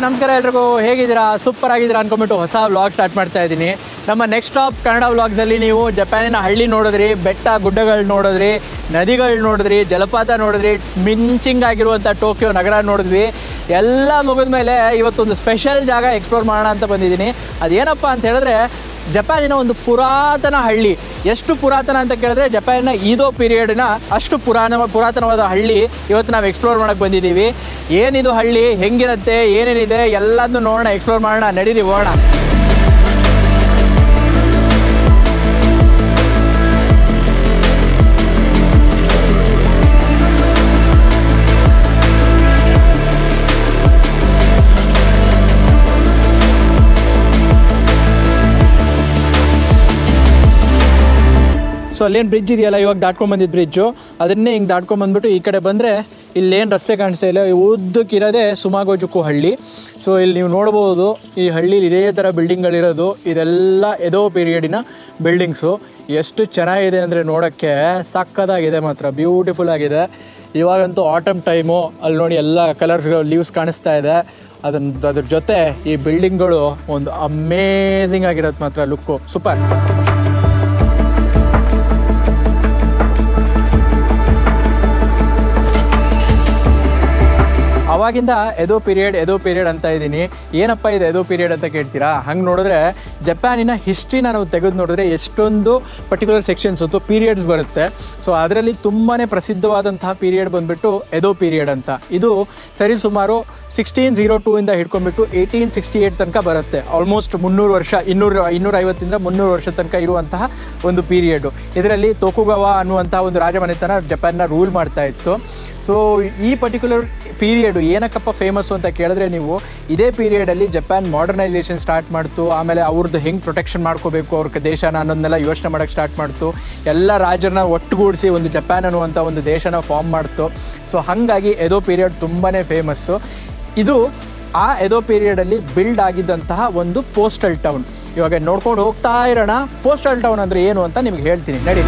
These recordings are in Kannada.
ನಮಸ್ಕಾರ ಎಲ್ರಿಗೂ ಹೇಗಿದ್ದೀರಾ ಸೂಪರ್ ಆಗಿದ್ದೀರಾ ಅನ್ಕೊಂಬಿಟ್ಟು ಹೊಸ ವ್ಲಾಗ್ ಸ್ಟಾರ್ಟ್ ಮಾಡ್ತಾ ಇದ್ದೀನಿ ನಮ್ಮ ನೆಕ್ಸ್ಟ್ ಟಾಪ್ ಕನ್ನಡ ವ್ಲಾಗ್ಸಲ್ಲಿ ನೀವು ಜಪಾನಿನ ಹಳ್ಳಿ ನೋಡಿದ್ರಿ ಬೆಟ್ಟ ಗುಡ್ಡಗಳು ನೋಡಿದ್ರಿ ನದಿಗಳು ನೋಡಿದ್ರಿ ಜಲಪಾತ ನೋಡಿದ್ರಿ ಮಿಂಚಿಂಗ್ ಆಗಿರುವಂಥ ಟೋಕಿಯೋ ನಗರ ನೋಡಿದ್ವಿ ಎಲ್ಲ ಮುಗಿದ ಮೇಲೆ ಇವತ್ತೊಂದು ಸ್ಪೆಷಲ್ ಜಾಗ ಎಕ್ಸ್ಪ್ಲೋರ್ ಮಾಡೋಣ ಅಂತ ಬಂದಿದ್ದೀನಿ ಅದೇನಪ್ಪ ಅಂತ ಹೇಳಿದ್ರೆ ಜಪಾನಿನ ಒಂದು ಪುರಾತನ ಹಳ್ಳಿ ಎಷ್ಟು ಪುರಾತನ ಅಂತ ಕೇಳಿದ್ರೆ ಜಪಾನಿನ ಈದೋ ಪೀರಿಯಡ್ನ ಅಷ್ಟು ಪುರಾಣ ಪುರಾತನವಾದ ಹಳ್ಳಿ ಇವತ್ತು ನಾವು ಎಕ್ಸ್ಪ್ಲೋರ್ ಮಾಡೋಕ್ಕೆ ಬಂದಿದ್ದೀವಿ ಏನಿದು ಹಳ್ಳಿ ಹೆಂಗಿರುತ್ತೆ ಏನೇನಿದೆ ಎಲ್ಲದನ್ನು ನೋಡೋಣ ಎಕ್ಸ್ಪ್ಲೋರ್ ಮಾಡೋಣ ನಡೀರಿ ಹೋಗೋಣ ಸೊ ಅಲ್ಲೇನು ಬ್ರಿಡ್ಜ್ ಇದೆಯಲ್ಲ ಇವಾಗ ದಾಟ್ಕೊಂಡು ಬಂದಿದ್ದು ಬ್ರಿಡ್ಜು ಅದನ್ನೇ ಹಿಂಗೆ ದಾಟ್ಕೊಂಡು ಬಂದ್ಬಿಟ್ಟು ಈ ಕಡೆ ಬಂದರೆ ಇಲ್ಲೇನು ರಸ್ತೆ ಕಾಣಿಸ್ತಾ ಇಲ್ಲ ಈ ಉದ್ದಕ್ಕಿರೋದೇ ಸುಮಾಗೋಜುಕು ಹಳ್ಳಿ ಸೊ ಇಲ್ಲಿ ನೀವು ನೋಡ್ಬೋದು ಈ ಹಳ್ಳಿಲಿ ಇದೇ ಥರ ಬಿಲ್ಡಿಂಗ್ಗಳಿರೋದು ಇದೆಲ್ಲ ಎದೋ ಪೀರಿಯಡಿನ ಬಿಲ್ಡಿಂಗ್ಸು ಎಷ್ಟು ಚೆನ್ನಾಗಿದೆ ಅಂದರೆ ನೋಡೋಕ್ಕೆ ಸಕ್ಕದಾಗಿದೆ ಮಾತ್ರ ಬ್ಯೂಟಿಫುಲ್ ಆಗಿದೆ ಇವಾಗಂತೂ ಆಟಮ್ ಟೈಮು ಅಲ್ಲಿ ನೋಡಿ ಎಲ್ಲ ಕಲರ್ ಲೀವ್ಸ್ ಕಾಣಿಸ್ತಾ ಇದೆ ಅದನ್ನ ಅದ್ರ ಜೊತೆ ಈ ಬಿಲ್ಡಿಂಗ್ಗಳು ಒಂದು ಅಮೇಝಿಂಗ್ ಆಗಿರೋದು ಮಾತ್ರ ಲುಕ್ಕು ಸೂಪರ್ ಅವಾಗಿಂದ ಎದೋ ಪೀರಿಯಡ್ ಎದೋ ಪೀರಿಯಡ್ ಅಂತ ಇದ್ದೀನಿ ಏನಪ್ಪ ಇದು ಎದೋ ಪೀರಿಯಡ್ ಅಂತ ಕೇಳ್ತೀರಾ ಹಂಗೆ ನೋಡಿದ್ರೆ ಜಪಾನಿನ ಹಿಸ್ಟ್ರಿನ ನಾವು ತೆಗೆದು ನೋಡಿದ್ರೆ ಎಷ್ಟೊಂದು ಪರ್ಟಿಕ್ಯುಲರ್ ಸೆಕ್ಷನ್ಸ್ ಅಥವಾ ಪೀರಿಯಡ್ಸ್ ಬರುತ್ತೆ ಸೊ ಅದರಲ್ಲಿ ತುಂಬಾ ಪ್ರಸಿದ್ಧವಾದಂತಹ ಪೀರಿಯಡ್ ಬಂದ್ಬಿಟ್ಟು ಎದೋ ಪೀರಿಯಡ್ ಅಂತ ಇದು ಸರಿ ಸುಮಾರು ಸಿಕ್ಸ್ಟೀನ್ ಜೀರೋ ಟೂ ಇಂದ ಹಿಡ್ಕೊಂಡ್ಬಿಟ್ಟು ಏಯ್ಟೀನ್ ಸಿಕ್ಸ್ಟಿ ಏಯ್ಟ್ ತನಕ ಬರುತ್ತೆ ಆಲ್ಮೋಸ್ಟ್ ಮುನ್ನೂರು ವರ್ಷ ಇನ್ನೂರು ಇನ್ನೂರ ಐವತ್ತಿಂದ ಮುನ್ನೂರು ವರ್ಷ ತನಕ ಇರುವಂತಹ ಒಂದು ಪೀರಿಯಡು ಇದರಲ್ಲಿ ತೊಕುಗವ ಅನ್ನುವಂತಹ ಒಂದು ರಾಜಮನೆತನ ಜಪಾನ್ನ ರೂಲ್ ಮಾಡ್ತಾ ಇತ್ತು ಸೊ ಈ ಪರ್ಟಿಕ್ಯುಲರ್ ಪೀರಿಯಡು ಏನಕ್ಕಪ್ಪ ಫೇಮಸ್ಸು ಅಂತ ಕೇಳಿದ್ರೆ ನೀವು ಇದೇ ಪೀರಿಯಡಲ್ಲಿ ಜಪಾನ್ ಮಾಡರ್ನೈಸೇಷನ್ ಸ್ಟಾರ್ಟ್ ಮಾಡ್ತು ಆಮೇಲೆ ಅವ್ರದ್ದು ಹೆಂಗೆ ಪ್ರೊಟೆಕ್ಷನ್ ಮಾಡ್ಕೋಬೇಕು ಅವ್ರ ದೇಶನ ಅನ್ನೋದನ್ನೆಲ್ಲ ಯೋಚನೆ ಮಾಡೋಕ್ಕೆ ಸ್ಟಾರ್ಟ್ ಮಾಡ್ತು ಎಲ್ಲ ರಾಜರನ್ನ ಒಟ್ಟುಗೂಡಿಸಿ ಒಂದು ಜಪಾನ್ ಅನ್ನುವಂಥ ಒಂದು ದೇಶನ ಫಾರ್ಮ್ ಮಾಡ್ತು ಸೊ ಹಾಗಾಗಿ ಎದೋ ಪೀರಿಯಡ್ ತುಂಬಾ ಫೇಮಸ್ಸು ಇದು ಆ ಎದೋ ಪೀರಿಯಡಲ್ಲಿ ಬಿಲ್ಡ್ ಆಗಿದ್ದಂತಹ ಒಂದು ಪೋಸ್ಟಲ್ ಟೌನ್ ಇವಾಗ ನೋಡ್ಕೊಂಡು ಹೋಗ್ತಾ ಇರೋಣ ಪೋಸ್ಟಲ್ ಟೌನ್ ಅಂದರೆ ಏನು ಅಂತ ನಿಮ್ಗೆ ಹೇಳ್ತೀನಿ ನಡಿ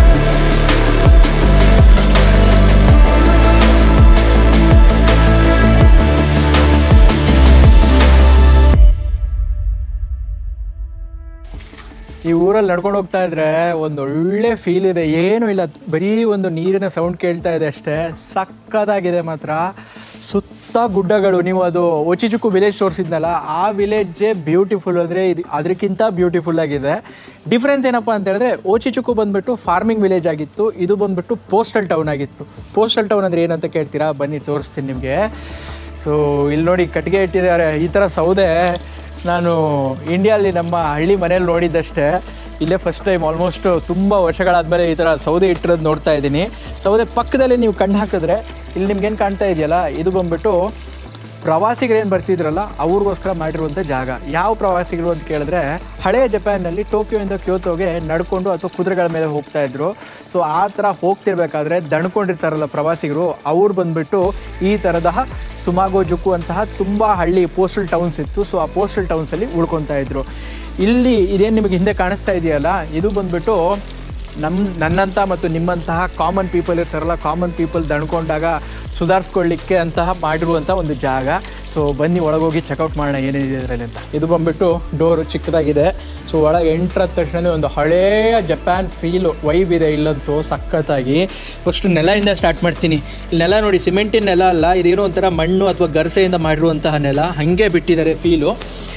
ಈ ಊರಲ್ಲಿ ನಡ್ಕೊಂಡು ಹೋಗ್ತಾ ಇದ್ರೆ ಒಂದು ಒಳ್ಳೆ ಫೀಲ್ ಇದೆ ಏನೂ ಇಲ್ಲ ಬರೀ ಒಂದು ನೀರಿನ ಸೌಂಡ್ ಕೇಳ್ತಾ ಇದೆ ಅಷ್ಟೇ ಸಕ್ಕದಾಗಿದೆ ಮಾತ್ರ ಸುತ್ತ ಗುಡ್ಡಗಳು ನೀವು ಅದು ಒಚಿಚುಕು ವಿಲೇಜ್ ತೋರಿಸಿದ್ನಲ್ಲ ಆ ವಿಲೇಜೇ ಬ್ಯೂಟಿಫುಲ್ ಅಂದರೆ ಇದು ಅದಕ್ಕಿಂತ ಬ್ಯೂಟಿಫುಲ್ ಆಗಿದೆ ಡಿಫ್ರೆನ್ಸ್ ಏನಪ್ಪ ಅಂತ ಹೇಳಿದ್ರೆ ಓಚಿಚುಕು ಬಂದ್ಬಿಟ್ಟು ಫಾರ್ಮಿಂಗ್ ವಿಲೇಜ್ ಆಗಿತ್ತು ಇದು ಬಂದ್ಬಿಟ್ಟು ಪೋಸ್ಟಲ್ ಟೌನ್ ಆಗಿತ್ತು ಪೋಸ್ಟಲ್ ಟೌನ್ ಅಂದರೆ ಏನಂತ ಕೇಳ್ತೀರಾ ಬನ್ನಿ ತೋರಿಸ್ತೀನಿ ನಿಮಗೆ ಸೊ ಇಲ್ಲಿ ನೋಡಿ ಕಟ್ಟಿಗೆ ಇಟ್ಟಿದ್ದಾರೆ ಈ ಥರ ಸೌದೆ ನಾನು ಇಂಡಿಯಲ್ಲಿ ನಮ್ಮ ಹಳ್ಳಿ ಮನೇಲಿ ನೋಡಿದ್ದಷ್ಟೇ ಇಲ್ಲೇ ಫಸ್ಟ್ ಟೈಮ್ ಆಲ್ಮೋಸ್ಟ್ ತುಂಬ ವರ್ಷಗಳಾದಮೇಲೆ ಈ ಥರ ಸೌದೆ ಇಟ್ಟಿರೋದು ನೋಡ್ತಾ ಇದ್ದೀನಿ ಸೌದೆ ಪಕ್ಕದಲ್ಲಿ ನೀವು ಕಣ್ಣು ಹಾಕಿದ್ರೆ ಇಲ್ಲಿ ನಿಮ್ಗೇನು ಕಾಣ್ತಾ ಇದೆಯಲ್ಲ ಇದು ಬಂದ್ಬಿಟ್ಟು ಪ್ರವಾಸಿಗರೇನು ಬರ್ತಿದ್ರಲ್ಲ ಅವ್ರಿಗೋಸ್ಕರ ಮಾಡಿರುವಂಥ ಜಾಗ ಯಾವ ಪ್ರವಾಸಿಗರು ಅಂತ ಕೇಳಿದ್ರೆ ಹಳೆಯ ಜಪಾನ್ನಲ್ಲಿ ಟೋಕಿಯೋಯಿಂದ ಕ್ಯೋತೋಗೆ ನಡ್ಕೊಂಡು ಅಥವಾ ಕುದುರೆಗಳ ಮೇಲೆ ಹೋಗ್ತಾ ಇದ್ರು ಸೊ ಆ ಥರ ಹೋಗ್ತಿರ್ಬೇಕಾದ್ರೆ ದಣ್ಕೊಂಡಿರ್ತಾರಲ್ಲ ಪ್ರವಾಸಿಗರು ಅವ್ರು ಬಂದ್ಬಿಟ್ಟು ಈ ಥರದ ಸುಮಾಗೋ ಜುಕ್ಕು ಅಂತಹ ತುಂಬ ಹಳ್ಳಿ ಪೋಸ್ಟಲ್ ಟೌನ್ಸ್ ಇತ್ತು ಸೊ ಆ ಪೋಸ್ಟಲ್ ಟೌನ್ಸಲ್ಲಿ ಉಳ್ಕೊತಾ ಇದ್ರು ಇಲ್ಲಿ ಇದೇನು ನಿಮಗೆ ಹಿಂದೆ ಕಾಣಿಸ್ತಾ ಇದೆಯಲ್ಲ ಇದು ಬಂದ್ಬಿಟ್ಟು ನಮ್ಮ ನನ್ನಂಥ ಮತ್ತು ನಿಮ್ಮಂತಹ ಕಾಮನ್ ಪೀಪಲ್ ಇರ್ತಾರಲ್ಲ ಕಾಮನ್ ಪೀಪಲ್ ದಣ್ಕೊಂಡಾಗ ಸುಧಾರಿಸ್ಕೊಳ್ಳಿಕ್ಕೆ ಅಂತಹ ಮಾಡಿರುವಂಥ ಒಂದು ಜಾಗ ಸೊ ಬನ್ನಿ ಒಳಗೋಗಿ ಚೆಕ್ಔಟ್ ಮಾಡೋಣ ಏನೇನಿದೆ ಇದರಲ್ಲಿ ಅಂತ ಇದು ಬಂದ್ಬಿಟ್ಟು ಡೋರು ಚಿಕ್ಕದಾಗಿದೆ ಸೊ ಒಳಗೆ ಎಂಟ್ರ ತಕ್ಷಣ ಒಂದು ಹಳೆಯ ಜಪಾನ್ ಫೀಲು ವೈಬ್ ಇದೆ ಇಲ್ಲಂತೂ ಸಖತ್ತಾಗಿ ಫಸ್ಟ್ ನೆಲದಿಂದ ಸ್ಟಾರ್ಟ್ ಮಾಡ್ತೀನಿ ಇಲ್ಲಿ ನೆಲ ನೋಡಿ ಸಿಮೆಂಟಿನ ನೆಲ ಅಲ್ಲ ಇದೇನೋ ಒಂಥರ ಮಣ್ಣು ಅಥವಾ ಗರ್ಸೆಯಿಂದ ಮಾಡಿರುವಂತಹ ನೆಲ ಹಾಗೆ ಬಿಟ್ಟಿದ್ದಾರೆ ಫೀಲು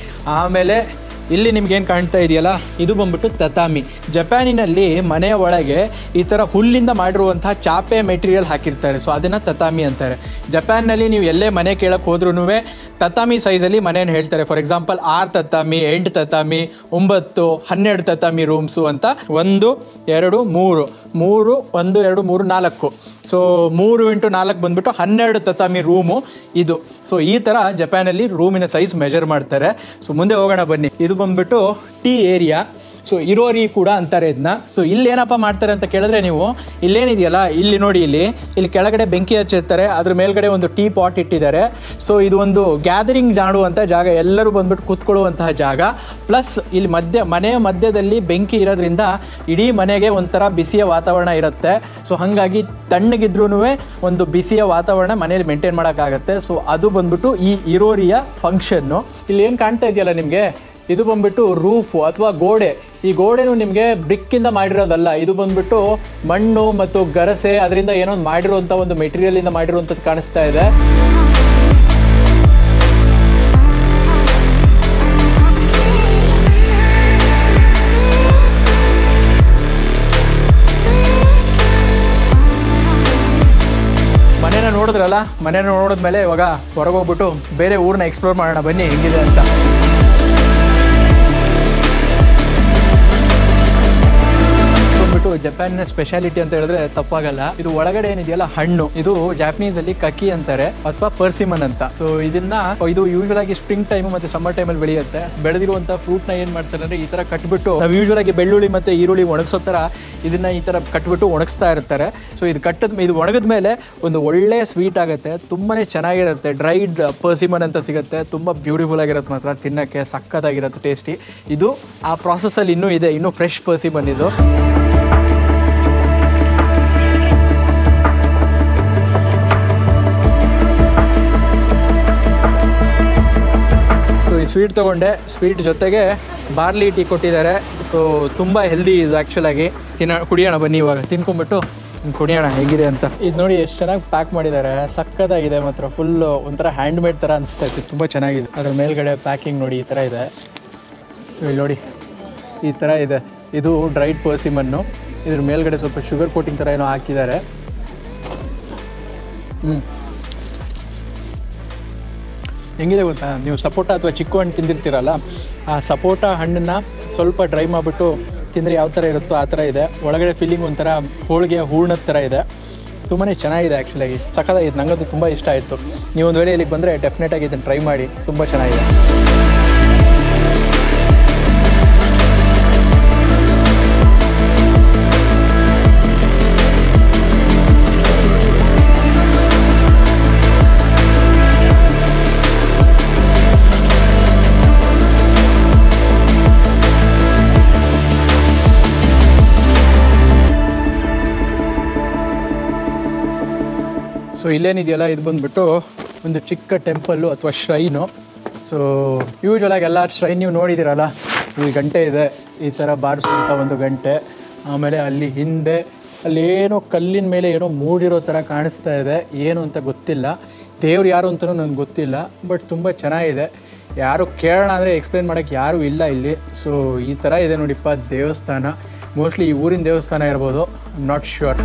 ಆಮೇಲೆ ಇಲ್ಲಿ ನಿಮ್ಗೆ ಏನು ಕಾಣ್ತಾ ಇದೆಯಲ್ಲ ಇದು ಬಂದ್ಬಿಟ್ಟು ತತಾಮಿ ಜಪಾನಿನಲ್ಲಿ ಮನೆಯ ಒಳಗೆ ಈ ಥರ ಹುಲ್ಲಿಂದ ಮಾಡಿರುವಂತಹ ಚಾಪೆ ಮೆಟೀರಿಯಲ್ ಹಾಕಿರ್ತಾರೆ ಸೊ ಅದನ್ನು ತತಾಮಿ ಅಂತಾರೆ ಜಪಾನ್ನಲ್ಲಿ ನೀವು ಎಲ್ಲೇ ಮನೆ ಕೇಳಕ್ಕೆ ಹೋದ್ರೂ ತತಾಮಿ ಸೈಜಲ್ಲಿ ಮನೆಯನ್ನು ಹೇಳ್ತಾರೆ ಫಾರ್ ಎಕ್ಸಾಂಪಲ್ ಆರು ತತಾಮಿ ಎಂಟು ತತಾಮಿ ಒಂಬತ್ತು ಹನ್ನೆರಡು ತತಾಮಿ ರೂಮ್ಸು ಅಂತ ಒಂದು ಎರಡು ಮೂರು ಮೂರು ಒಂದು ಎರಡು ಮೂರು ನಾಲ್ಕು ಸೊ ಮೂರು ಇಂಟು ನಾಲ್ಕು ಬಂದ್ಬಿಟ್ಟು ಹನ್ನೆರಡು ತತಾಮಿ ರೂಮು ಇದು ಸೊ ಈ ಥರ ಜಪಾನಲ್ಲಿ ರೂಮಿನ ಸೈಜ್ ಮೆಜರ್ ಮಾಡ್ತಾರೆ ಸೊ ಮುಂದೆ ಹೋಗೋಣ ಬನ್ನಿ ಇದು ಬಂದ್ಬಿಟ್ಟು ಟೀ ಏರಿಯಾ ಸೊ ಇರೋರಿ ಕೂಡ ಅಂತಾರೆ ಇದನ್ನ ಸೊ ಇಲ್ಲಿ ಏನಪ್ಪ ಮಾಡ್ತಾರೆ ಅಂತ ಕೇಳಿದ್ರೆ ನೀವು ಇಲ್ಲೇನಿದೆಯಲ್ಲ ಇಲ್ಲಿ ನೋಡಿ ಇಲ್ಲಿ ಇಲ್ಲಿ ಕೆಳಗಡೆ ಬೆಂಕಿ ಹಚ್ಚಿರ್ತಾರೆ ಅದ್ರ ಮೇಲ್ಗಡೆ ಒಂದು ಟೀ ಪಾಟ್ ಇಟ್ಟಿದ್ದಾರೆ ಸೊ ಇದು ಒಂದು ಗ್ಯಾದರಿಂಗ್ ಮಾಡುವಂಥ ಜಾಗ ಎಲ್ಲರೂ ಬಂದ್ಬಿಟ್ಟು ಕೂತ್ಕೊಳ್ಳುವಂತಹ ಜಾಗ ಪ್ಲಸ್ ಇಲ್ಲಿ ಮಧ್ಯ ಮನೆಯ ಮಧ್ಯದಲ್ಲಿ ಬೆಂಕಿ ಇರೋದ್ರಿಂದ ಇಡೀ ಮನೆಗೆ ಒಂಥರ ಬಿಸಿಯ ವಾತಾವರಣ ಇರುತ್ತೆ ಸೊ ಹಾಗಾಗಿ ತಣ್ಣಗಿದ್ರೂ ಒಂದು ಬಿಸಿಯ ವಾತಾವರಣ ಮನೇಲಿ ಮೇಂಟೈನ್ ಮಾಡೋಕ್ಕಾಗತ್ತೆ ಸೊ ಅದು ಬಂದ್ಬಿಟ್ಟು ಈ ಇರೋರಿಯ ಫಂಕ್ಷನ್ನು ಇಲ್ಲಿ ಏನು ಕಾಣ್ತಾ ಇದೆಯಲ್ಲ ನಿಮಗೆ ಇದು ಬಂದ್ಬಿಟ್ಟು ರೂಫು ಅಥವಾ ಗೋಡೆ ಈ ಗೋಡೆನು ನಿಮಗೆ ಬ್ರಿಕ್ಕಿಂದ ಮಾಡಿರೋದಲ್ಲ ಇದು ಬಂದ್ಬಿಟ್ಟು ಮಣ್ಣು ಮತ್ತು ಗರಸೆ ಅದರಿಂದ ಏನೋ ಒಂದು ಮಾಡಿರುವಂಥ ಒಂದು ಮೆಟೀರಿಯಲಿಂದ ಮಾಡಿರುವಂಥದ್ದು ಕಾಣಿಸ್ತಾ ಇದೆ ಮನೇನ ನೋಡಿದ್ರಲ್ಲ ಮನೇನ ನೋಡಿದ್ಮೇಲೆ ಇವಾಗ ಹೊರಗೆ ಹೋಗ್ಬಿಟ್ಟು ಬೇರೆ ಊರನ್ನ ಎಕ್ಸ್ಪ್ಲೋರ್ ಮಾಡೋಣ ಬನ್ನಿ ಹೆಂಗಿದೆ ಅಂತ ಬಂದ್ಬಿಟ್ಟು ಜಪಾನಿನ ಸ್ಪೆಷಾಲಿಟಿ ಅಂತ ಹೇಳಿದ್ರೆ ತಪ್ಪಾಗಲ್ಲ ಇದು ಒಳಗಡೆ ಏನಿದೆಯಲ್ಲ ಹಣ್ಣು ಇದು ಜಾಪನೀಸ್ ಅಲ್ಲಿ ಕಕಿ ಅಂತಾರೆ ಅಥವಾ ಪರ್ಸಿಮನ್ ಅಂತ ಸೊ ಇದನ್ನ ಇದು ಯೂಶುವಲ್ ಆಗಿ ಸ್ಪ್ರಿಂಗ್ ಟೈಮ್ ಮತ್ತೆ ಸಮ್ಮರ್ ಟೈಮ್ ಅಲ್ಲಿ ಬೆಳೆಯುತ್ತೆ ಬೆಳೆದಿರುವಂತ ಫ್ರೂಟ್ ನ ಏನ್ ಮಾಡ್ತಾರೆ ಅಂದ್ರೆ ಈ ತರ ಕಟ್ಬಿಟ್ಟು ನಾವು ಯೂಶುವಲ್ ಆಗಿ ಬೆಳ್ಳುಳ್ಳಿ ಮತ್ತೆ ಈರುಳ್ಳಿ ಒಣಗಿಸೋ ತರ ಇದನ್ನ ಈ ತರ ಕಟ್ಬಿಟ್ಟು ಒಣಗಿಸ್ತಾ ಇರ್ತಾರೆ ಸೊ ಇದು ಕಟ್ಟದ ಇದು ಒಣಗಿದ ಮೇಲೆ ಒಂದು ಒಳ್ಳೆ ಸ್ವೀಟ್ ಆಗುತ್ತೆ ತುಂಬಾನೇ ಚೆನ್ನಾಗಿರುತ್ತೆ ಡ್ರೈಡ್ ಪರ್ಸಿಮನ್ ಅಂತ ಸಿಗುತ್ತೆ ತುಂಬಾ ಬ್ಯೂಟಿಫುಲ್ ಆಗಿರುತ್ತೆ ಮಾತ್ರ ತಿನ್ನಕ್ಕೆ ಸಕ್ಕತ್ತಾಗಿರುತ್ತೆ ಟೇಸ್ಟಿ ಇದು ಆ process ಅಲ್ಲಿ ಇನ್ನೂ ಇದೆ ಇನ್ನೂ ಫ್ರೆಶ್ ಪರ್ಸಿಮನ್ ಇದು ಸೊ ಈ ಸ್ವೀಟ್ ತೊಗೊಂಡೆ ಸ್ವೀಟ್ ಜೊತೆಗೆ ಬಾರ್ಲಿ ಟೀ ಕೊಟ್ಟಿದ್ದಾರೆ ಸೊ ತುಂಬ ಹೆಲ್ದಿ ಇದು ಆ್ಯಕ್ಚುಲಾಗಿ ತಿನ್ನ ಕುಡಿಯೋಣ ಬನ್ನಿ ಇವಾಗ ತಿನ್ಕೊಂಬಿಟ್ಟು ಹಿಂಗ್ ಕುಡಿಯೋಣ ಹೇಗಿದೆ ಅಂತ ಇದು ನೋಡಿ ಎಷ್ಟು ಚೆನ್ನಾಗಿ ಪ್ಯಾಕ್ ಮಾಡಿದ್ದಾರೆ ಸಕ್ಕತ್ತಾಗಿದೆ ಮಾತ್ರ ಫುಲ್ಲು ಒಂಥರ ಹ್ಯಾಂಡ್ ಮೇಡ್ ಥರ ಅನಿಸ್ತಾ ಇತ್ತು ತುಂಬ ಚೆನ್ನಾಗಿದೆ ಅದ್ರ ಮೇಲ್ಗಡೆ ಪ್ಯಾಕಿಂಗ್ ನೋಡಿ ಈ ಥರ ಇದೆ ಇಲ್ಲಿ ನೋಡಿ ಈ ಥರ ಇದೆ ಇದು ಡ್ರೈಡ್ ಪರ್ಸಿಮನ್ನು ಇದ್ರ ಮೇಲ್ಗಡೆ ಸ್ವಲ್ಪ ಶುಗರ್ ಕೋಟಿಂಗ್ ಥರ ಏನೋ ಹಾಕಿದ್ದಾರೆ ಹ್ಞೂ ಹೆಂಗಿದೆ ಗೊತ್ತಾ ನೀವು ಸಪೋಟ ಅಥವಾ ಚಿಕ್ಕು ಹಣ್ಣು ತಿಂದಿರ್ತೀರಲ್ಲ ಆ ಸಪೋಟ ಹಣ್ಣನ್ನು ಸ್ವಲ್ಪ ಡ್ರೈ ಮಾಡಿಬಿಟ್ಟು ತಿಂದರೆ ಯಾವ ಥರ ಇರುತ್ತೋ ಆ ಥರ ಇದೆ ಒಳಗಡೆ ಫೀಲಿಂಗ್ ಒಂಥರ ಹೋಳಿಗೆ ಹೂರ್ಣದ ಥರ ಇದೆ ತುಂಬಾ ಚೆನ್ನಾಗಿದೆ ಆ್ಯಕ್ಚುಲಾಗಿ ಸಖತ್ತಾಗಿದೆ ನನಗಂತೂ ತುಂಬ ಇಷ್ಟ ಆಯಿತು ನೀವು ಒಂದು ವೇಳೆ ಇಲ್ಲಿಗೆ ಬಂದರೆ ಡೆಫಿನೆಟಾಗಿ ಇದನ್ನು ಟ್ರೈ ಮಾಡಿ ತುಂಬ ಚೆನ್ನಾಗಿದೆ ಸೊ ಇಲ್ಲೇನಿದೆಯಲ್ಲ ಇದು ಬಂದ್ಬಿಟ್ಟು ಒಂದು ಚಿಕ್ಕ ಟೆಂಪಲ್ಲು ಅಥವಾ ಶ್ರೈನು ಸೊ ಯೂಶ್ವಲಾಗಿ ಎಲ್ಲ ಶ್ರೈನ್ ನೀವು ನೋಡಿದ್ದೀರಲ್ಲ ಈ ಗಂಟೆ ಇದೆ ಈ ಥರ ಬಾರಿಸುವಂಥ ಒಂದು ಗಂಟೆ ಆಮೇಲೆ ಅಲ್ಲಿ ಹಿಂದೆ ಅಲ್ಲಿ ಏನೋ ಕಲ್ಲಿನ ಮೇಲೆ ಏನೋ ಮೂಡಿರೋ ಥರ ಕಾಣಿಸ್ತಾ ಇದೆ ಏನು ಅಂತ ಗೊತ್ತಿಲ್ಲ ದೇವ್ರು ಯಾರು ಅಂತಲೂ ನನಗೆ ಗೊತ್ತಿಲ್ಲ ಬಟ್ ತುಂಬ ಚೆನ್ನಾಗಿದೆ ಯಾರು ಕೇಳೋಣ ಅಂದರೆ ಎಕ್ಸ್ಪ್ಲೇನ್ ಮಾಡೋಕ್ಕೆ ಯಾರೂ ಇಲ್ಲ ಇಲ್ಲಿ ಸೊ ಈ ಥರ ಇದೆ ನೋಡಿಪ್ಪ ದೇವಸ್ಥಾನ ಮೋಸ್ಟ್ಲಿ ಈ ಊರಿನ ದೇವಸ್ಥಾನ ಇರ್ಬೋದು ನಾಟ್ ಶ್ಯೂರ್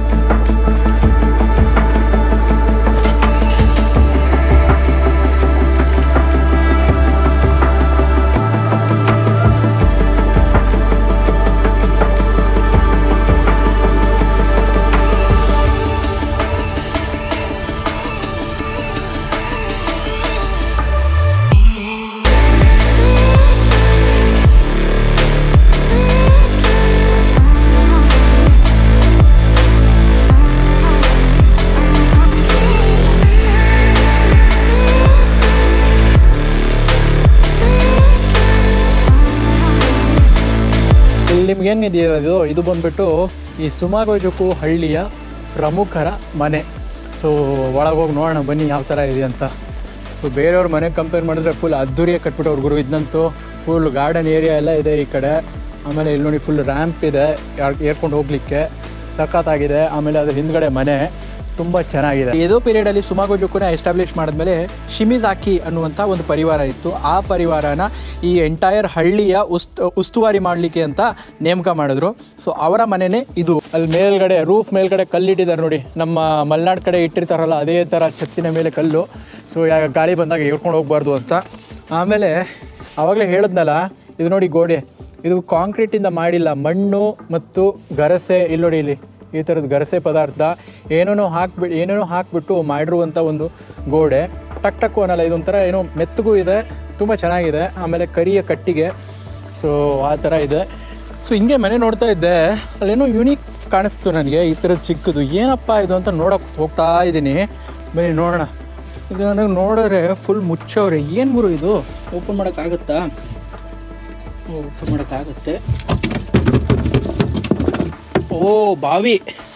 ಇಲ್ಲಿ ನಿಮ್ಗೇನಿದೆ ಇದು ಇದು ಬಂದ್ಬಿಟ್ಟು ಈ ಸುಮಾಗೋಜುಕು ಹಳ್ಳಿಯ ಪ್ರಮುಖರ ಮನೆ ಸೊ ಒಳಗೆ ಹೋಗಿ ನೋಡೋಣ ಬನ್ನಿ ಯಾವ ಥರ ಇದೆ ಅಂತ ಸೊ ಬೇರೆಯವ್ರ ಮನೆ ಕಂಪೇರ್ ಮಾಡಿದ್ರೆ ಫುಲ್ ಅದ್ದೂರಿಯಾಗಿ ಕಟ್ಬಿಟ್ಟವ್ರು ಗುರು ಇದ್ನಂತೂ ಫುಲ್ ಗಾರ್ಡನ್ ಏರಿಯಾ ಎಲ್ಲ ಇದೆ ಈ ಕಡೆ ಆಮೇಲೆ ಇಲ್ಲಿ ನೋಡಿ ಫುಲ್ ರ್ಯಾಂಪ್ ಇದೆ ಯಾರ್- ಏರ್ಕೊಂಡು ಹೋಗ್ಲಿಕ್ಕೆ ಸಖತ್ತಾಗಿದೆ ಆಮೇಲೆ ಅದ್ರ ಹಿಂದ್ಗಡೆ ಮನೆ ತುಂಬ ಚೆನ್ನಾಗಿದೆ ಏದೋ ಪೀರಿಯಡಲ್ಲಿ ಸುಮಾಗೋಜುಕುನ ಎಸ್ಟಾಬ್ಲಿಷ್ ಮಾಡಿದ್ಮೇಲೆ ಶಿಮಿಜಾಕಿ ಅನ್ನುವಂಥ ಒಂದು ಪರಿವಾರ ಇತ್ತು ಆ ಪರಿವಾರನ ಈ ಎಂಟೈರ್ ಹಳ್ಳಿಯ ಉಸ್ತ್ ಉಸ್ತುವಾರಿ ಮಾಡಲಿಕ್ಕೆ ಅಂತ ನೇಮಕ ಮಾಡಿದ್ರು ಸೊ ಅವರ ಮನೆನೇ ಇದು ಅಲ್ಲಿ ಮೇಲ್ಗಡೆ ರೂಫ್ ಮೇಲ್ಗಡೆ ಕಲ್ಲಿಟ್ಟಿದ್ದಾರೆ ನೋಡಿ ನಮ್ಮ ಮಲೆನಾಡು ಕಡೆ ಇಟ್ಟಿರ್ತಾರಲ್ಲ ಅದೇ ಥರ ಛತ್ತಿನ ಮೇಲೆ ಕಲ್ಲು ಸೊ ಯಾ ಗಾಳಿ ಬಂದಾಗ ಏರ್ಕೊಂಡು ಹೋಗ್ಬಾರ್ದು ಅಂತ ಆಮೇಲೆ ಆವಾಗಲೇ ಹೇಳಿದ್ನಲ್ಲ ಇದು ನೋಡಿ ಗೋಡೆ ಇದು ಕಾಂಕ್ರೀಟಿಂದ ಮಾಡಿಲ್ಲ ಮಣ್ಣು ಮತ್ತು ಗರಸೆ ಇಲ್ಲಿ ನೋಡಿ ಇಲ್ಲಿ ಈ ಥರದ ಗರಸೆ ಪದಾರ್ಥ ಏನೇನೋ ಹಾಕ್ಬಿಟ್ಟು ಏನೇನೋ ಹಾಕ್ಬಿಟ್ಟು ಮಾಡಿರುವಂಥ ಒಂದು ಗೋಡೆ ಟಕ್ ಟಕ್ಕು ಅನ್ನಲ್ಲ ಇದೊಂಥರ ಏನೋ ಮೆತ್ತಗೂ ಇದೆ ತುಂಬ ಚೆನ್ನಾಗಿದೆ ಆಮೇಲೆ ಕರಿಯ ಕಟ್ಟಿಗೆ ಸೊ ಆ ಥರ ಇದೆ ಸೊ ಹಿಂಗೆ ಮನೆ ನೋಡ್ತಾ ಇದ್ದೆ ಅಲ್ಲೇನೋ ಯೂನಿಕ್ ಕಾಣಿಸ್ತು ನನಗೆ ಈ ಥರ ಚಿಕ್ಕದು ಏನಪ್ಪ ಇದು ಅಂತ ನೋಡೋಕೆ ಹೋಗ್ತಾ ಇದ್ದೀನಿ ಬನ್ನಿ ನೋಡೋಣ ಇದು ನನಗೆ ನೋಡಿದ್ರೆ ಫುಲ್ ಮುಚ್ಚವ್ರೆ ಏನು ಗುರು ಇದು ಓಪನ್ ಮಾಡೋಕ್ಕಾಗುತ್ತಾ ಓಪನ್ ಮಾಡೋಕ್ಕಾಗುತ್ತೆ ಓ ಬಾವಿ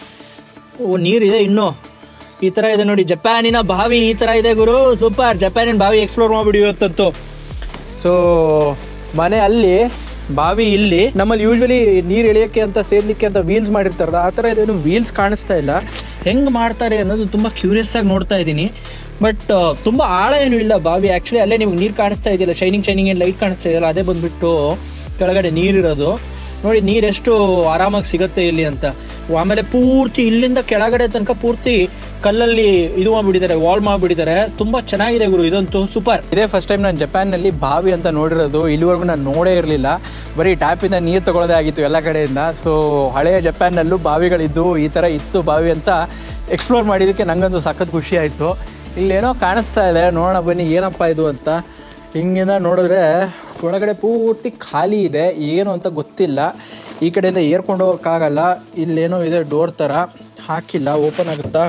ಓ ನೀರಿದೆ ಇನ್ನು ಈ ಥರ ಇದೆ ನೋಡಿ ಜಪಾನಿನ ಬಾವಿ ಈ ಥರ ಇದೆ ಗುರು ಸೂಪರ್ ಜಪಾನಿನ ಬಾವಿ ಎಕ್ಸ್ಪ್ಲೋರ್ ಮಾಡಿಬಿಡಿ ಇವತ್ತಂತೂ ಸೊ ಮನೆ ಅಲ್ಲಿ ಬಾವಿ ಇಲ್ಲಿ ನಮ್ಮಲ್ಲಿ ಯೂಶ್ವಲಿ ನೀರು ಎಳೆಯೋಕ್ಕೆ ಅಂತ ಸೇರ್ಲಿಕ್ಕೆ ಅಂತ ವೀಲ್ಸ್ ಮಾಡಿರ್ತಾರಲ್ಲ ಆ ಥರ ಇದೇನು ವೀಲ್ಸ್ ಕಾಣಿಸ್ತಾ ಇಲ್ಲ ಹೆಂಗೆ ಮಾಡ್ತಾರೆ ಅನ್ನೋದು ತುಂಬ ಕ್ಯೂರಿಯಸ್ ಆಗಿ ನೋಡ್ತಾ ಇದ್ದೀನಿ ಬಟ್ ತುಂಬ ಆಳ ಏನು ಇಲ್ಲ ಬಾವಿ ಆ್ಯಕ್ಚುಲಿ ಅಲ್ಲೇ ನಿಮ್ಗೆ ನೀರು ಕಾಣಿಸ್ತಾ ಇದೆಯಲ್ಲ ಶೈನಿಂಗ್ ಶೈನಿಂಗ್ ಏನು ಲೈಟ್ ಕಾಣಿಸ್ತಾ ಇದೆಯಲ್ಲ ಅದೇ ಬಂದುಬಿಟ್ಟು ಕೆಳಗಡೆ ನೀರಿರೋದು ನೋಡಿ ನೀರು ಎಷ್ಟು ಆರಾಮಾಗಿ ಸಿಗುತ್ತೆ ಇಲ್ಲಿ ಅಂತ ಆಮೇಲೆ ಪೂರ್ತಿ ಇಲ್ಲಿಂದ ಕೆಳಗಡೆ ತನಕ ಪೂರ್ತಿ ಕಲ್ಲಲ್ಲಿ ಇದು ಮಾಡ್ಬಿಟ್ಟಿದ್ದಾರೆ ವಾಲ್ ಮಾಡ್ಬಿಟ್ಟಿದ್ದಾರೆ ತುಂಬಾ ಚೆನ್ನಾಗಿದೆ ಗುರು ಇದಂತೂ ಸೂಪರ್ ಇದೇ ಫಸ್ಟ್ ಟೈಮ್ ನಾನು ಜಪಾನ್ನಲ್ಲಿ ಬಾವಿ ಅಂತ ನೋಡಿರೋದು ಇಲ್ಲಿವರೆಗೂ ನಾನು ನೋಡೇ ಇರಲಿಲ್ಲ ಬರೀ ಟ್ಯಾಪಿಂದ ನೀರು ತಗೊಳ್ಳೋದೇ ಆಗಿತ್ತು ಎಲ್ಲ ಕಡೆಯಿಂದ ಸೊ ಹಳೆಯ ಜಪಾನ್ನಲ್ಲೂ ಬಾವಿಗಳಿದ್ದು ಈ ಥರ ಇತ್ತು ಬಾವಿ ಅಂತ ಎಕ್ಸ್ಪ್ಲೋರ್ ಮಾಡಿದ್ದಕ್ಕೆ ನಂಗಂತೂ ಸಖತ್ ಖುಷಿ ಆಯಿತು ಇಲ್ಲೇನೋ ಕಾಣಿಸ್ತಾ ಇದೆ ನೋಡೋಣ ಬನ್ನಿ ಏನಪ್ಪ ಇದು ಅಂತ ಹಿಂಗಿಂದ ನೋಡಿದ್ರೆ ಒಳಗಡೆ ಪೂರ್ತಿ ಖಾಲಿ ಇದೆ ಏನು ಅಂತ ಗೊತ್ತಿಲ್ಲ ಈ ಕಡೆಯಿಂದ ಏರ್ಕೊಂಡು ಹೋಗೋಕ್ಕಾಗಲ್ಲ ಇಲ್ಲೇನೋ ಇದೆ ಡೋರ್ ಥರ ಹಾಕಿಲ್ಲ ಓಪನ್ ಆಗುತ್ತಾ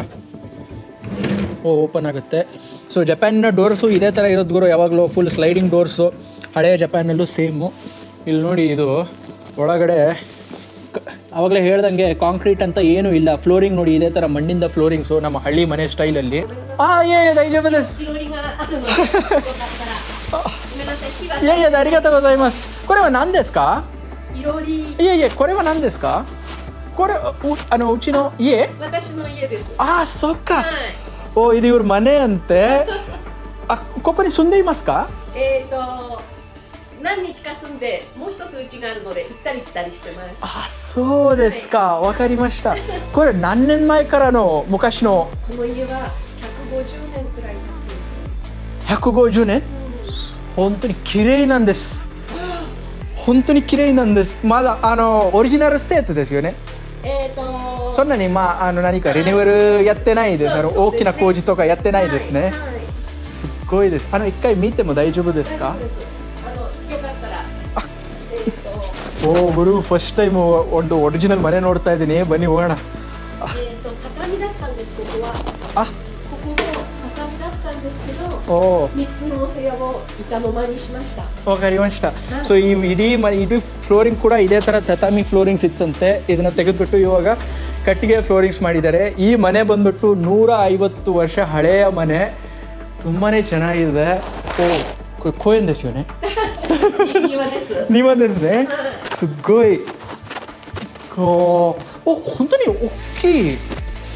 ಓ ಓಪನ್ ಆಗುತ್ತೆ ಸೊ ಜಪಾನಿನ ಡೋರ್ಸು ಇದೇ ಥರ ಇರೋದು ಗುರು ಯಾವಾಗಲೂ ಫುಲ್ ಸ್ಲೈಡಿಂಗ್ ಡೋರ್ಸು ಹಳೆಯ ಜಪಾನಲ್ಲೂ ಸೇಮು ಇಲ್ಲಿ ನೋಡಿ ಇದು ಒಳಗಡೆ ಆವಾಗಲೇ ಹೇಳ್ದಂಗೆ ಕಾಂಕ್ರೀಟ್ ಅಂತ ಏನೂ ಇಲ್ಲ ಫ್ಲೋರಿಂಗ್ ನೋಡಿ ಇದೇ ಥರ ಮಣ್ಣಿಂದ ಫ್ಲೋರಿಂಗ್ಸು ನಮ್ಮ ಹಳ್ಳಿ ಮನೆ ಸ್ಟೈಲಲ್ಲಿ ಆ ಏ ದೈಜಬ್ いろりがあるので、よかったら。ごめんなさい、火が。 いやいやありがとうございますこれは何ですかいろり。 いやいやこれは何ですかこれうあのうちの家私の家です。 あーそっかはい。 おಇದು ಇವ್ರ ಮನೆ ಅಂತೆあここに住んでいますかえっ、と。何日か住んで、もう一つ家があるので、行ったり来たりしてます。 あそうですかわかりましたこれ何年前からの昔のこの家は150年くらい経ってるんです。 150年本当に綺麗なんです本当に綺麗なんですまだあのオリジナルステートですよねえっ、と。 そんなにまああの何かリニューアルやってないですあのそうそうですね大きな工事とかやってないですね、 はい。はいすっごいですあの一回見ても大丈夫ですか大丈夫ですあの、よかったら。えっ、と。 ಓ ಗುರು ಫಸ್ಟ್ ಟೈಮ್ ಒಂದು ಒರಿಜಿನಲ್ ಮನೆ ನೋಡ್ತಾ ಇದ್ದೀನಿ ಬನ್ನಿ ಹೋಗೋಣ えっ、と、畳だったんです、ここは。 あここも畳だったんですけど。 ಓ 三つのお部屋を板の間にしました。 わかりましたಸೊ ಈ ಇಡೀ ಮನೆ ಇಡೀ ಫ್ಲೋರಿಂಗ್ ಕೂಡ ಇದೇ ಥರ ತತಾಮಿ ಫ್ಲೋರಿಂಗ್ಸ್ ಇತ್ತಂತೆ ಇದನ್ನ ತೆಗೆದ್ಬಿಟ್ಟು ಇವಾಗ ಕಟ್ಟಿಗೆ ಫ್ಲೋರಿಂಗ್ಸ್ ಮಾಡಿದ್ದಾರೆ ಈ ಮನೆ ಬಂದ್ಬಿಟ್ಟು ನೂರ ಐವತ್ತು ವರ್ಷ ಹಳೆಯ ಮನೆ ತುಂಬಾ ಚೆನ್ನಾಗಿದೆ ಓ ಕೋಯನ್ ದೆಸ್ ಯೋನೆ 庭です。 ನೀವですねすっごいこうお本当に大きい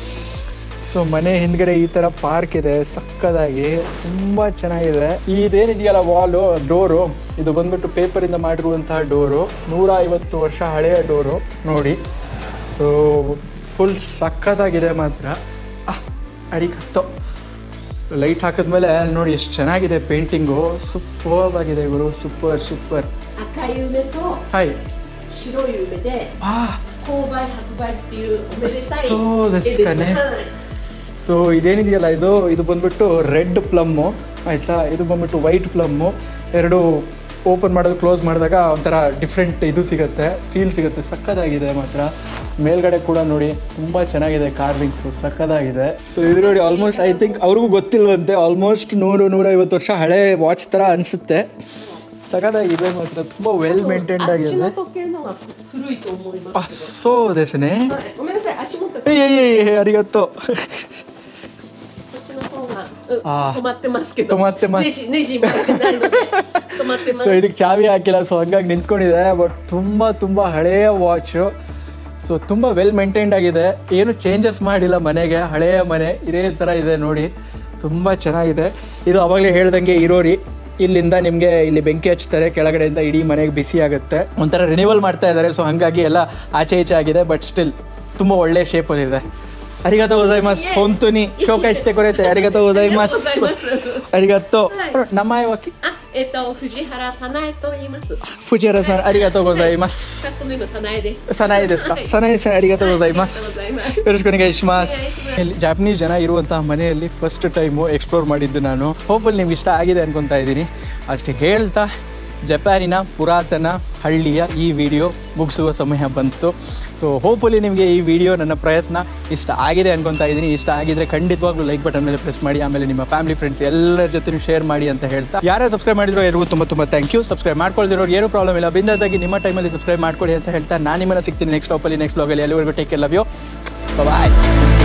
ಸೊ ಮನೆ ಹಿಂದ್ಗಡೆ ಈ ಥರ ಪಾರ್ಕ್ ಇದೆ ಸಕ್ಕದಾಗಿ ತುಂಬ ಚೆನ್ನಾಗಿದೆ ಇದೇನಿದೆಯಲ್ಲ ವಾಲು ಡೋರು ಇದು ಬಂದ್ಬಿಟ್ಟು ಪೇಪರಿಂದ ಮಾಡಿರುವಂತಹ ಡೋರು ನೂರ ಐವತ್ತು ವರ್ಷ ಹಳೆಯ ಡೋರು ನೋಡಿ ಸೊ ಫುಲ್ ಸಕ್ಕತ್ತಾಗಿದೆ ಮಾತ್ರ ಅಡಿಕತ್ತು ಲೈಟ್ ಹಾಕಿದ್ಮೇಲೆ ನೋಡಿ ಎಷ್ಟು ಚೆನ್ನಾಗಿದೆ ಪೇಂಟಿಂಗು ಸೂಪರ್ ಆಗಿದೆ ಗುರು ಸೂಪರ್ ಸೂಪರ್ 赤い梅と ಹಾಯ್ 白い梅で ಆ 紅梅白梅っていうおめでたいそうですかね絵はい ಸೊ ಇದೇನಿದೆಯಲ್ಲ ಇದು ಇದು ಬಂದ್ಬಿಟ್ಟು ರೆಡ್ ಪ್ಲಮ್ಮು ಆಯಿತಾ ಇದು ಬಂದ್ಬಿಟ್ಟು ವೈಟ್ ಪ್ಲಮ್ಮು ಎರಡು ಓಪನ್ ಮಾಡೋದು ಕ್ಲೋಸ್ ಮಾಡಿದಾಗ ಒಂಥರ ಡಿಫ್ರೆಂಟ್ ಇದು ಸಿಗುತ್ತೆ ಫೀಲ್ ಸಿಗುತ್ತೆ ಸಕ್ಕದಾಗಿದೆ ಮಾತ್ರ ಮೇಲ್ಗಡೆ ಕೂಡ ನೋಡಿ ತುಂಬ ಚೆನ್ನಾಗಿದೆ ಕಾರ್ವಿಂಗ್ಸು ಸಕ್ಕದಾಗಿದೆ ಸೊ ಇದು ನೋಡಿ ಆಲ್ಮೋಸ್ಟ್ ಐ ಥಿಂಕ್ ಅವ್ರಿಗೂ ಗೊತ್ತಿಲ್ವಂತೆ ಆಲ್ಮೋಸ್ಟ್ ನೂರು ನೂರೈವತ್ತು ವರ್ಷ ಹಳೆ ವಾಚ್ ಥರ ಅನಿಸುತ್ತೆ ಸಕ್ಕದಾಗಿದೆ ಮಾತ್ರ ತುಂಬ ವೆಲ್ ಮೇಂಟೈನ್ಡ್ あっち ಆಗಿದೆ の時計のが古いと思いま ಆ そうですねす、はい、ごめんなさい足元こいやいやいやありがとうっちの方が、うあー止まってますけど止まってますネジネジ持ってないので止まってま ಸೊ す ಇದಕ್ಕೆ ಚಾವಿ ಹಾಕಿಲ್ಲ ಸೊ ಹಂಗಾಗಿ ನಿಂತ್ಕೊಂಡಿದೆ ಬಟ್ ತುಂಬ ತುಂಬ ಹಳೆಯ ವಾಚು ಸೊ ತುಂಬ ವೆಲ್ ಮೇಂಟೈನ್ಡ್ ಆಗಿದೆ ಏನು ಚೇಂಜಸ್ ಮಾಡಿಲ್ಲ ಮನೆಗೆ ಹಳೆಯ ಮನೆ ಇದೇ ಥರ ಇದೆ ನೋಡಿ ತುಂಬ ಚೆನ್ನಾಗಿದೆ ಇದು ಅವಾಗಲೇ ಹೇಳ್ದಂಗೆ ಇರೋರಿ ಇಲ್ಲಿಂದ ನಿಮಗೆ ಇಲ್ಲಿ ಬೆಂಕಿ ಹಚ್ತಾರೆ ಕೆಳಗಡೆಯಿಂದ ಇಡೀ ಮನೆಗೆ ಬಿಸಿ ಆಗುತ್ತೆ ಒಂಥರ ರಿನಿವಲ್ ಮಾಡ್ತಾ ಇದ್ದಾರೆ ಸೊ ಹಾಗಾಗಿ ಎಲ್ಲ ಆಚೆ ಈಚೆ ಆಗಿದೆ ಬಟ್ ಸ್ಟಿಲ್ ತುಂಬ ಒಳ್ಳೆ ಶೇಪಲ್ಲಿದೆ ಅರಿಗತೋ ಗೊಜೈಮಸ್ ಹೊಂತುನಿ ಶೋಕಾಯಿಸ್ತೆ ಕೊರೈತೆ ಅರಿಗತೋ ಗೊಜೈಮಸ್ ありがとうございます。 ಅರಿಗತ್ತೋ はい ನಮ್ಮ ವಾಕಿ あ、えっ、と藤原早苗と言います。 ಫುಜಿಯರ ಸರ್ ಅರಿಗತೋ ಗೊಜೈಮಸ್ キャストネーム早苗です。 ಸನಾಯಿですかはい ಸನಾಯಿ ಸರ್ ಅರಿಗತೋ ಗೊಜೈಮಸ್ ありがとうございます。 よろしくお願いしますお願いします ಇಲ್ಲಿ ಜಾಪನೀಸ್ ಜನ ಇರುವಂತಹ ಮನೆಯಲ್ಲಿ ಫಸ್ಟ್ ಟೈಮು ಎಕ್ಸ್ಪ್ಲೋರ್ ಮಾಡಿದ್ದು ನಾನು ಹೋಪಲ್ಲಿ ನಿಮ್ಗೆ ಇಷ್ಟ ಆಗಿದೆ ಅನ್ಕೊತಾ ಇದ್ದೀನಿ ಅಷ್ಟೇ ಹೇಳ್ತಾ ಜಪಾನಿನ ಪುರಾತನ ಹಳ್ಳಿಯ ಈ ವಿಡಿಯೋ ಮುಗಿಸುವ ಸಮಯ ಬಂತು ಸೊ ಹೋಪ್ಫುಲಿ ನಿಮಗೆ ಈ ವಿಡಿಯೋ ನನ್ನ ಪ್ರಯತ್ನ ಇಷ್ಟ ಆಗಿದೆ ಅನ್ಕೊತಾ ಇದ್ದೀನಿ ಇಷ್ಟ ಆಗಿದ್ರೆ ಖಂಡಿತವಾಗ್ಲೂ ಲೈಕ್ ಬಟನ್ ಮೇಲೆ ಪ್ರೆಸ್ ಮಾಡಿ ಆಮೇಲೆ ನಿಮ್ಮ ಫ್ಯಾಮಿಲಿ ಫ್ರೆಂಡ್ಸ್ ಎಲ್ಲರ ಜೊತೆ ಶೇರ್ ಮಾಡಿ ಅಂತ ಹೇಳ್ತಾ ಯಾರೇ ಸಬ್ಸ್ಕ್ರೈಬ್ ಮಾಡಿದ್ರು ಎಲ್ಲರಿಗೂ ತುಂಬ ತುಂಬ ಥ್ಯಾಂಕ್ ಯು ಸಬ್ಸ್ಕ್ರೈಬ್ ಮಾಡ್ಕೊಳ್ದಿರೋರು ಏನೂ ಪ್ರಾಬ್ಲಮ್ ಇಲ್ಲ ಬಿಂದಾಗಿ ನಿಮ್ಮ ಟೈಮಲ್ಲಿ ಸಬ್ಸ್ಕ್ರೈಬ್ ಮಾಡ್ಕೊಳ್ಳಿ ಅಂತ ಹೇಳ್ತಾ ನಾನು ನಿಮ್ಮನ್ನ ಸಿಗ್ತೀನಿ ನೆಕ್ಸ್ಟ್ ಟಾಪಲ್ಲಿ ನೆಕ್ಸ್ಟ್ ಬ್ಲಾಗಲ್ಲಿ ಎಲ್ಲಿವರೆಗೂ take care love you bye